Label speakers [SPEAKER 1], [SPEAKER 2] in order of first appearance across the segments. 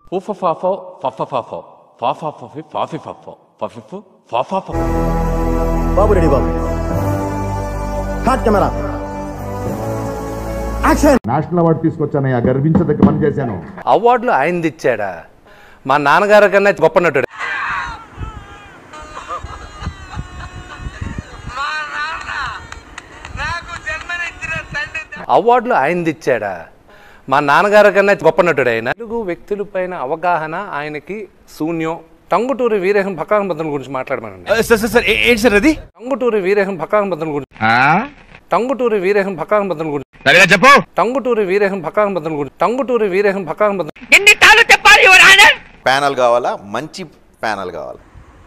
[SPEAKER 1] ఫుఫఫాఫో ఫఫఫాఫో ఫాఫాఫఫి ఫాఫిఫఫో ఫఫిఫు ఫాఫాఫో
[SPEAKER 2] బాబు రెడీ బాబు hot camera action
[SPEAKER 3] national award తీసుకొచ్చానయ్యా గర్వించదగ్గ పని చేశాను
[SPEAKER 4] అవార్డులు ఆయనది ఇచ్చాడా మా నాన్నగారి కన్నా గొప్ప నటుడు అవార్డులు ఆయనది ఇచ్చాడా మా నాన్నగారి కన్నా గొప్ప నటుడు ఆయన తెలుగు వ్యక్తుల పైన అవగాహన ఆయనకి శూన్యం టంగుటూరి వీరేహం భక్కాహం బద్దం గురించి మాట్లాడమనండి
[SPEAKER 5] సార్ సార్ సార్ ఏ- ఏంటి సార్ అది
[SPEAKER 4] టంగుటూరి వీరేహం భక్కాహం బద్దం గురించి టంగుటూరి వీరేహం భక్కాహం బద్దం గురించి
[SPEAKER 5] సరిగా చెప్పు
[SPEAKER 4] టంగుటూరి వీరేహం భక్కాహం బద్దం గురించి టంగుటూరి వీరేహం భక్కాహం బద్దం
[SPEAKER 6] ప్యానల్ కావాలా మంచి ప్యానల్ కావాలా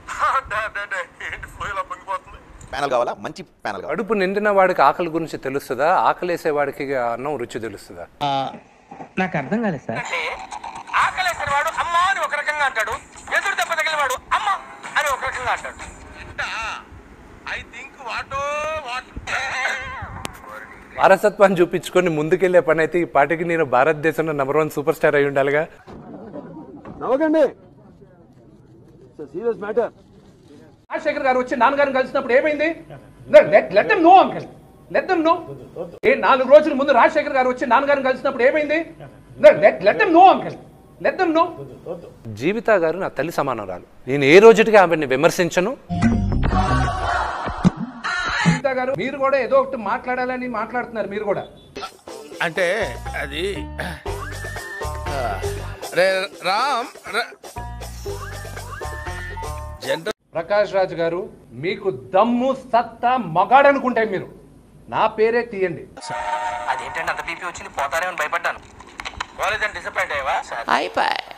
[SPEAKER 6] ప్యానల్ కావాలా మంచి ప్యానల్ కావాలా
[SPEAKER 4] కడుపు నిండిన వాడికి ఆకలి గురించి తెలుస్తుందా ఆకలేసే వాడికి అన్నం రుచి తెలుస్తుందా
[SPEAKER 7] నాకు అర్థం కాలేదు సార్
[SPEAKER 8] ఆకలేసిన వాడు అమ్మ అని ఒక రకంగా అంటాడు ఎదురు దెబ్బ తగిలిన వాడు అమ్మ అని ఒక రకంగా అంటాడు ఐ థింక్ వాటో వాట్
[SPEAKER 4] వారసత్వాన్ని చూపించుకొని ముందుకెళ్లే పని అయితే ఈ పాటికి నేను భారతదేశంలో నెంబర్ వన్ సూపర్ స్టార్ అయి ఉండాలిగా
[SPEAKER 9] రాజశేఖర్ గారు వచ్చి నాన్నగారిని కలిసినప్పుడు ఏమైంది let them know uncle let them know ఏ నాలుగు రోజుల ముందు రాజశేఖర్ గారు వచ్చి నాన్నగారిని కలిసినప్పుడు ఏమైంది let them know uncle let them know
[SPEAKER 4] Jeevitha గారు నా తల్లి సమానరాలు నేను ఏ రోజుటికి ఆమెని విమర్శించను
[SPEAKER 9] సీతా గారు మీరు కూడా ఏదో ఒకటి మాట్లాడాలని మాట్లాడుతున్నారు మీరు కూడా
[SPEAKER 5] అంటే అది రే రామ్ ర- జనరల్
[SPEAKER 9] ప్రకాష్ రాజ్ గారు మీకు దమ్ము సత్తా మగాడనుకుంటే మీరు నా పేరే తీయండి
[SPEAKER 8] అదేంటంటే అంత బీపీ వచ్చింది పోతారేమని భయపడ్డాను కాలేజ్ అని డిసప్పాయింట్ అయ్యవా